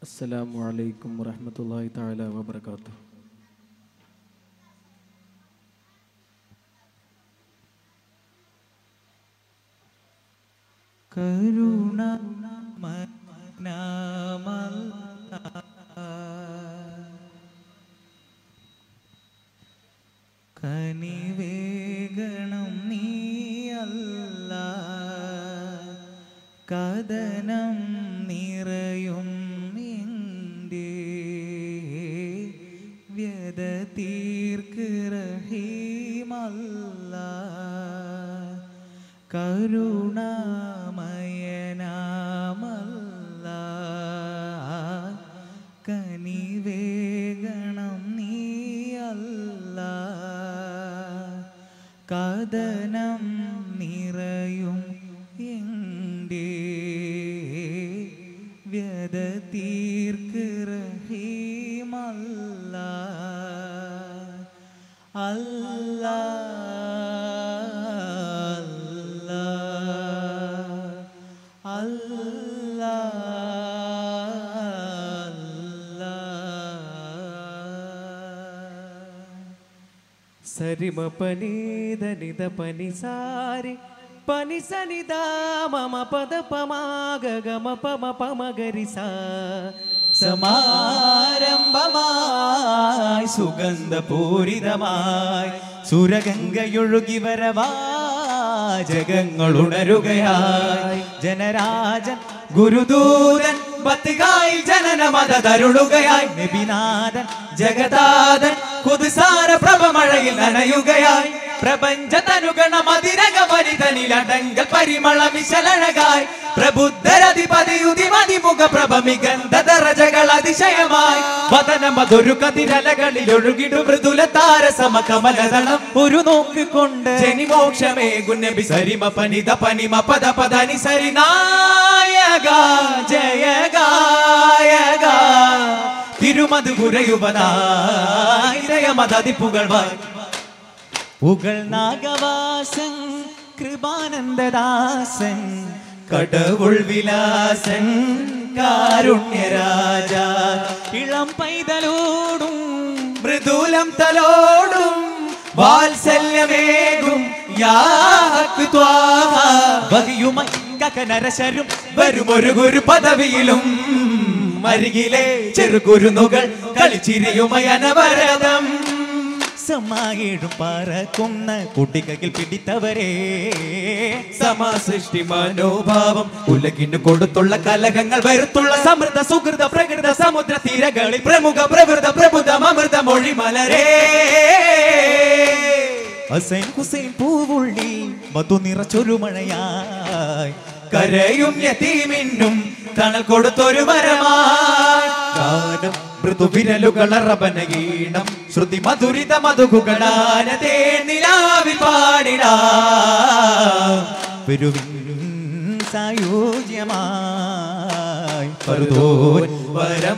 السلام عليكم ورحمة الله تعالى وبركاته കരുണ കനിവേഗണം നീയല്ല കഥനം നിറയും എൻ്റെ വ്യത തീർക്ക് റഹീമല്ല കരുണാമയനാമല്ല കനിവേഗണം നീയല്ല കഥനം നിറയും എൻ്റെ വ്യത തീർക്ക് റഹീമല്ല അല്ലാ അല്ലാ സരിമ പനീതനിത പനിസാരി പനിസനിത മമ പദ പമാഗ ഗമ പമ പമഗരിസ സമാരംഭമായി സുഗന്ധപൂരിതമായി സുരഗംഗയൊഴുകി വരവാ ജഗങ്ങൾ ഉണരുകയായി ജനരാജൻ ഗുരുദൂതൻ പത്തികായി ജനന മത തരുളുകയായി നബിനാഥൻ ജഗതാദൻ കുതുസാര പ്രഭമഴയിൽ നനയുകയായി പ്രപഞ്ച തനുഗണ മതിരക വനിതനിലടങ്കൽ പരിമള മിശലഴകായി പ്രബുദ്ധരധിപതിയുതി മതിമുഖ പ്രഭ മികന്ധ ദറജകൾ അതിശയമായി വദന മധുരു കതിരലകളിൽ ഒഴുകിടു മൃദുല താരസമ കമലതളം ഒരു നോക്ക് കൊണ്ട് ജനിമോക്ഷമേ ഗുണബി സരിമ പനിത പനിമ പദ പദനി സരി നായക ജയ ഗായക തിരുമത് ഗുരയുവനായിരയമതി പുകഴ്വായി പുകൾ നാഗവാസൻ കൃപാനന്ദദാസൻ കടവുൾ വിലാസൻ കാരുണ്യരാജ ഇളം പൈതലോടും മൃദുലം തലോടും വാത്സല്യമേകും യാഹക്ക് ത്വാഹ നരശരും വരുമൊരു ഗുരു പദവിയിലും അരികിലെ ചെറുകുരുന്നുകൾ കളിച്ചിരിയുമയനവരതം സമായിടും പറക്കുന്ന കുട്ടികയിൽ പിടിത്തവരെ സമാസൃഷ്ടി മനോഭാവം ഉലകിന് കൊടുത്തുള്ള കലകങ്ങൾ വരുത്തുള്ള സമൃദ്ധ സുഹൃത പ്രകൃത സമുദ്ര തീരകളിൽ പ്രമുഖ പ്രവൃത പ്രബുദ്ധം അമൃത മൊഴി മലരേ ഹസൈൻ ഹുസൈൻ പൂവുള്ളി മധു നിറച്ചൊരു മഴയായി കരയും യതീമിന്നും തണൽ കൊടുത്തൊരു മരമായി ഗാനം മൃദുവിരലുകളറബനഗീണം ശ്രുതി മധുരിത മധുഗുഗണാനതേ നിലാവിൽ പാടിടാ പെരുവിൻ സായോജ്യമായി പരുതോൻ വരം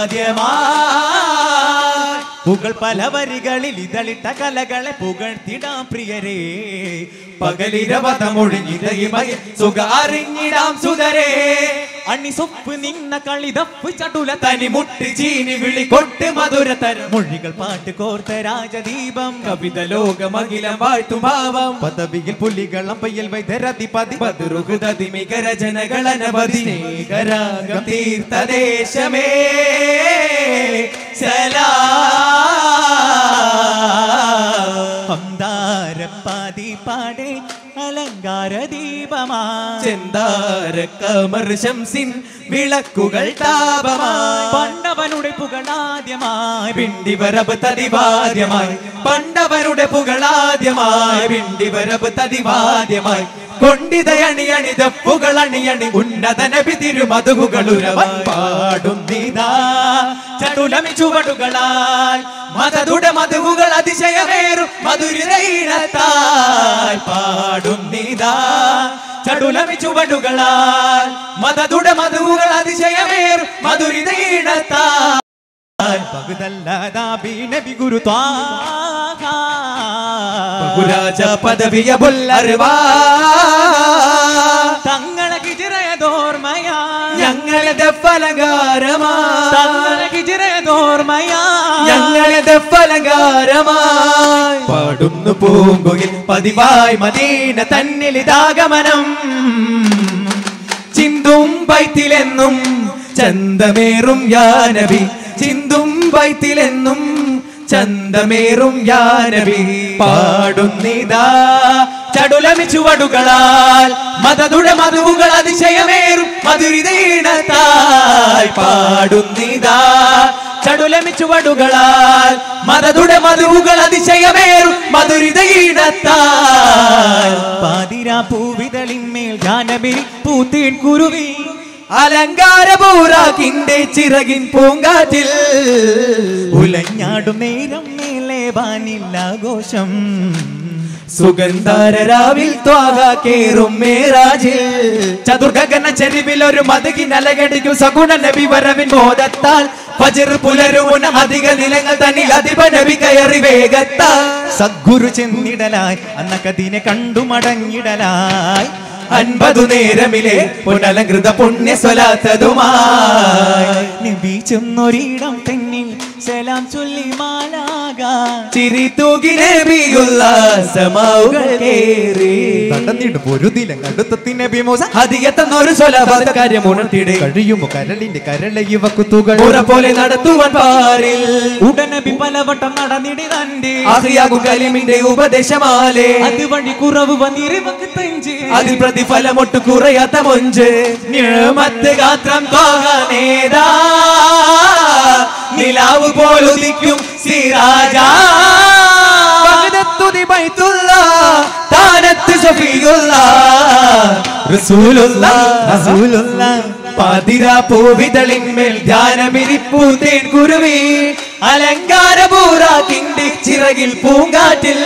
സാധ്യമായി പുകൾ പല വരികളിൽ ഇതളിട്ട കലകളെ പുകഴ്ത്തിടാം പ്രിയരേ പകലിരവതമൊഴിഞ്ഞിതയുമയ സുഖാറിഞ്ഞിടാം സുതരേ അണി സൊപ്പ് നിന്ന കളിതപ്പ് ചടുല തനി മുട്ടി ചീനി വിളി കൊട്ട് മധുര തരം മൊഴികൾ പാട്ട് കോർത്ത രാജദീപം കവിത ലോകമകിലം വാഴ്ത്തും ഭാവം പദവിയിൽ പുലികളം പയ്യൽ വൈദ്യരതിപതി പതുരുഹൃതി മികര ജനകളനപതി സ്നേഹരാഗം തീർത്ഥദേശമേ സലാ അന്താരപ്പാതി പാടേ അലങ്കാര ദീപമാ ചെന്താര കമർ ശംസിൻ വിളക്കുകൾ താപമായി പണ്ടവനുടെ പുകളാദ്യമായി പിണ്ടിവരബ് തതിവാദ്യമായി പണ്ടവരുടെ പുകളാദ്യമായി പിണ്ടിവരബ് തതിവാദ്യമായി കൊണ്ടിതയണിയണിത പുകളണിയണി ഉന്നത നബി തിരുമതുകളുരവൻ പാടുന്നിതാ ചടുലമി ചുവടുകളാൽ മതതുടെ മധുകൾ അതിശയമേറും മധുരിതയിടത്താൽ പാടുന്നിതാ ചടുലമി ചുവടുകളാൽ മതതുടെ മധുകൾ അതിശയമേറും മധുരിതയിടത്താൽ പകുതല്ലാതാബി ഗുരു ബഹുരാജ പദവിയ ബുല്ലറിവാ തങ്ങളെ കിജിറയതോർമയാ ഞങ്ങളുടെ ഫലകാരമാ ഓർമ്മയാ ഞങ്ങളത് ഫലകാരമായി പാടുന്നു പൂങ്കുയിൽ പതിവായി മദീന തന്നിലിതാഗമനം ചിന്തും ബൈത്തിലെന്നും ചന്തമേറും യാനബി ചിന്തും ബൈത്തിലെന്നും ചന്തമേറും യാനബി പാടുന്നിതാ ചടുലമി ചുവടുകളാൽ മതതുട മധുവുകൾ അതിശയമേറും മധുരിതീണത്തായി പാടുന്നിതാ ചടുലമി ചുവടുകളാൽ മതതുട മധുവുകൾ അതിശയമേറും മധുരിതീണത്താൽ പാതിരാ പൂവിതളിന്മേൽ ഗാനബിരി പൂത്തീൻ കുരുവി അലങ്കാരപൂറാക്കിന്റെ ചിറകിൻ പൂങ്കാറ്റിൽ ഉലഞ്ഞാടും നേരം മേലെ വാനില്ലാഘോഷം സുഗന്ധാരരാവിൽ ത്വാക കേറും മേരാജിൽ ചതുർഗഗന ചെരിവിൽ ഒരു മതകിൻ അലകടിക്കും സഗുണ നബി വരവിൻ മോദത്താൽ ഫജർ പുലരുമുന അധിക നിലങ്ങൾ തന്നിൽ അധിപ നബി കയറി വേഗത്താൽ സദ്ഗുരു ചെന്നിടലായി അന്ന കതിനെ കണ്ടു മടങ്ങിടലായി അൻപതു നേരമിലെ പുനലങ്കൃത പുണ്യ സ്വലാത്തതുമായി നബി ചെന്നൊരിടം തെന്നിൽ സലാം ചൊല്ലി മാലാക ചിരി തൂകി നബിയുള്ള സമാവുകൾ കേറി നടന്നിടും ഒരു ദിനം കടുത്തത്തിന് വിമോസ അധികത്തെന്നൊരു സ്വലാഭാത കാര്യം ഉണർത്തിയിടെ കഴിയുമോ കരളിന്റെ കരള യുവക്കുത്തുകൾ ഉറ പോലെ നടത്തുവാൻ പാരിൽ ഉടനബി പലവട്ടം നടന്നിടി തന്റെ ആഹിയാകും കലിമിന്റെ ഉപദേശമാലേ അതുവഴി കുറവ് വന്നിരുവക്ക് തഞ്ച് അതിൽ പ്രതിഫലമൊട്ട് കുറയാത്ത മൊഞ്ച് നിഴമത്ത് ഗാത്രം തോകനേതാ നിലാവ് പോലുദിക്കും സിറാജ പകരത്തുതി ബൈത്തുള്ള താനത്ത് സഫിയുള്ള റസൂലുള്ള റസൂലുള്ള പാതിരാ പൂവിതളിന്മേൽ ധ്യാനമിരിപ്പൂ തേൻ കുരുവി അലങ്കാരപൂറാക്കിന്റെ ചിറകിൽ പൂങ്കാറ്റിൽ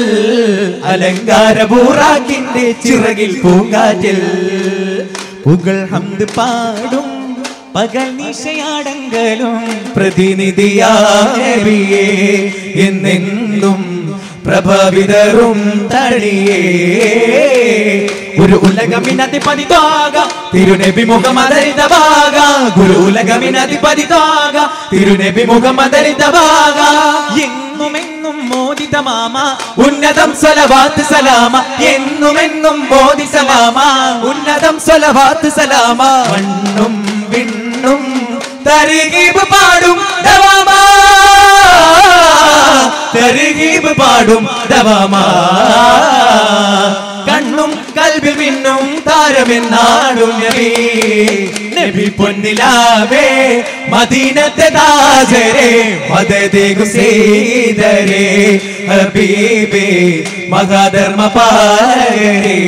അലങ്കാരപൂറാക്കിന്റെ ചിറകിൽ പൂങ്കാറ്റിൽ പുകൾ ഹംദ് പാടും പകൽ നിശയാടങ്കലും പ്രതിനിധിയാവിയേ എന്നെന്നും പ്രഭവിതറും തടിയേ ഒരു ഉലകമിനധിപതി തോക തിരുനബി മുഖമദരിത ഭാഗ ഗുരു ഉലകമിനധിപതി തോക തിരുനബി മുഖമദരിത ഭാഗ എന്നുമെന്നും മോദിത മാമ ഉന്നതം സ്വലവാത്ത് സലാമ എന്നുമെന്നും മോദി സലാമ ഉന്നതം സ്വലവാത്ത് സലാമ മണ്ണും വിണ്ണും തരികീബ് പാടും ദവാമാ തരികീബ് പാടും ദവാമാ കണ്ണും കൽബിൽ മിന്നും താരമെന്നാടും നബി നബി പൊന്നിലാവേ മദീനത്തെ താജരെ മദദേഗു സീതരെ ഹബീബേ മഹാധർമ്മ പാരേ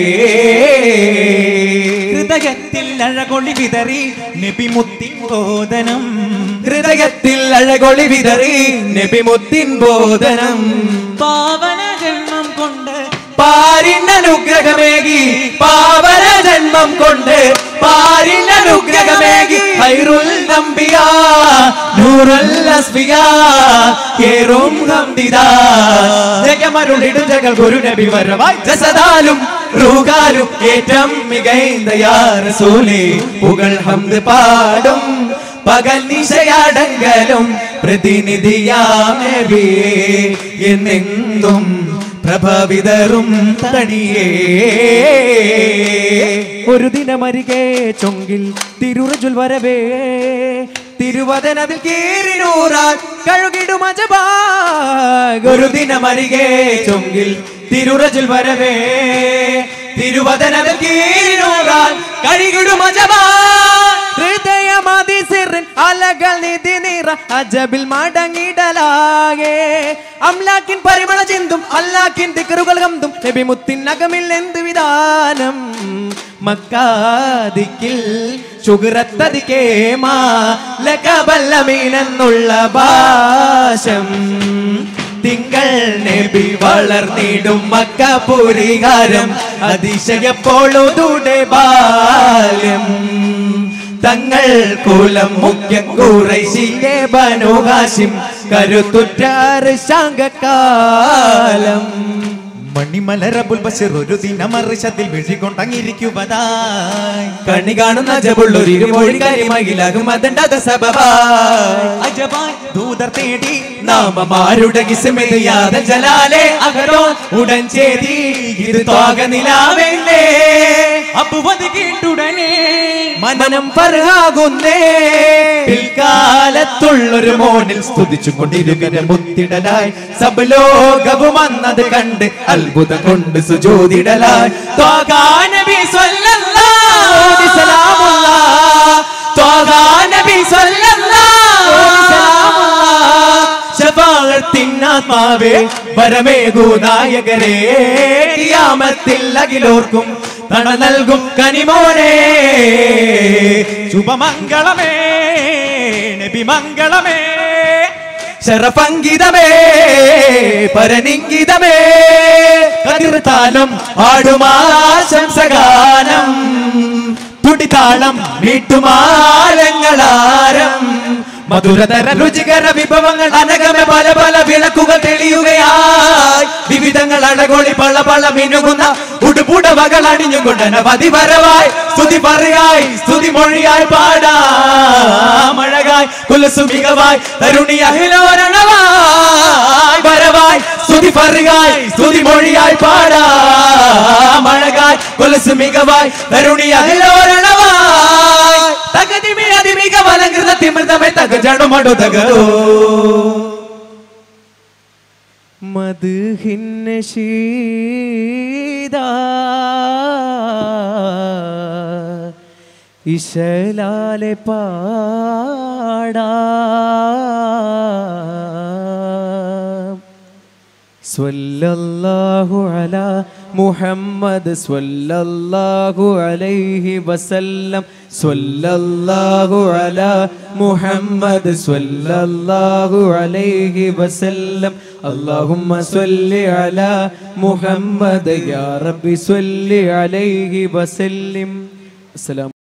ഹൃദയത്തിൽ അഴകൊളി വിതറി നബി മുത്തിൻ ബോധനം ഹൃദയത്തിൽ അഴകൊളി വിതറി നബി മുത്തിൻ ബോധനം പാവന ജന്മം കൊണ്ട് പാരിനനുഗ്രഹമേകി പാവന ജന്മം കൊണ്ട് പാരിനനുഗ്രഹമേകി ഹൈറുൽ നമ്പിയ നൂറുൽ അസ്ഫിയ കേറും ഹംദിദ ജഗമരുളിടും ജഗൽ ഗുരു നബി വരവായി ജസദാലും റൂഹാലും ഏറ്റം മികൈന്ത യാ റസൂലേ പുകൾ ഹംദ് പാടും പകൽ നിശയാടങ്കലും പ്രതിനിധിയാമേവിയേ എന്നെന്തും പ്രഭവിതറും തണിയേ ഒരു ദിനമരികെ ചൊങ്കിൽ തിരുറജുൽ വരവേ തിരുവതനതിൽ കീറിനൂറാൻ കഴുകിടും അജബാ ഒരു ദിനമരികെ ചൊങ്കിൽ തിരുറജുൽ വരവേ തിരുവതനതിൽ കീറിനൂറാൻ കഴുകിടും അജബാ ഹൃദയമതിസിറിൻ അലകൾ നിധി നിറ അജബിൽ മടങ്ങിടലാകെ അംലാക്കിൻ പരിമള ചിന്തും അല്ലാക്കിൻ ദിക്കറുകൾ കന്തും നബി മുത്തിൻ അകമിൽ എന്ത് വിധാനം മക്കാദിക്കിൽ ശുഗ്രത്തതിക്കേമാ ലകബല്ലമീനെന്നുള്ള ഭാഷം തിങ്കൾ നബി വളർന്നിടും മക്കപുരികാരം അതിശയപ്പോഴുതൂടെ ബാല്യം തങ്ങൾ കുലം മുഖ്യ കുറൈശിന്റെ ബനുഹാശിം കരുത്തുറ്റാറ് ശാങ്കക്കാലം മണിമലരബുൽ ബഷീർ ഒരു ദിനമറിശത്തിൽ വിഴികൊണ്ടങ്ങിരിക്കുവതായി കണ്ണി കാണുന്ന ജബുള്ളൊരു ഇരുമൊഴിക്കാരി മകിലാകും അതണ്ടത സബബായി അജബാൻ ദൂതർ തേടി നാമമാരുടെ കിസ്മിതിയാത ജലാലെ അകരോ ഉടൻ ചേതി ഇത് തോക നിലാവെന്നേ അപ്പുവത് കേട്ടുടനെ മനം പറകാകുന്നേ പിൽക്കാലത്തുള്ളൊരു മോനിൽ സ്തുതിച്ചു കൊണ്ടിരുവിനെ മുത്തിടലായി സബലോകവും വന്നത് കണ്ട് അത്ഭുതം കൊണ്ട് സുജോതിടലായി ത്വാകാ നബി സ്വല്ലല്ലാഹു അലൈഹി സലാമുള്ള ത്വാകാ നബി സ്വല്ലല്ലാഹു അലൈഹി സലാമുള്ള ശഫാഅത്തിനാത്മാവേ വരമേകൂ നായകരേ ഖിയാമത്തിൽ അഖിലോർക്കും തണ നൽകും കനിമോനെ ശുഭമംഗളമേ നബിമംഗളമേ ശരപങ്കിതമേ പരനിങ്കിതമേ കതിർത്താലും ആടുമാശംസഗാനം തുടിതാളം വീട്ടുമാലങ്ങളാരം മധുരതര രുചികര വിഭവങ്ങൾ അനഗമ പല പല വിളക്കുകൾ തെളിയുകയായി വിവിധങ്ങൾ അടകൊളി പള്ള പള്ള മിനുകുന്ന ഉടുപുടവകൾ അണിഞ്ഞുകൊണ്ട് അനവധി വരവായി സ്തുതി പറയായി സ്തുതി മൊഴിയായി പാടാമഴകായി കുലസു മികവായി തരുണി അഹിലോരണവായി വരവായി സ്തുതി പറയുകായി സ്തുതി മൊഴിയായി പാടാമഴകായി കുലസു മികവായി തരുണി അഹിലോരണവായി തകതിമി അതിമിക വലങ്കൃത തിമൃതമേ തകജണുമടു തകരോ മധുഹിന്ന ശീത ഇശലാലെ പാടാ സ്വല്ലല്ലാഹു അലാ മുഹമ്മദ് സ്വല്ലല്ലാഹു അലൈഹി വസല്ലം സ്വല്ലല്ലാഹു അലാ മുഹമ്മദ് സ്വല്ലല്ലാഹു അലൈഹി വസല്ലം اللهم صل على محمد يا رب صل عليه وسلم السلام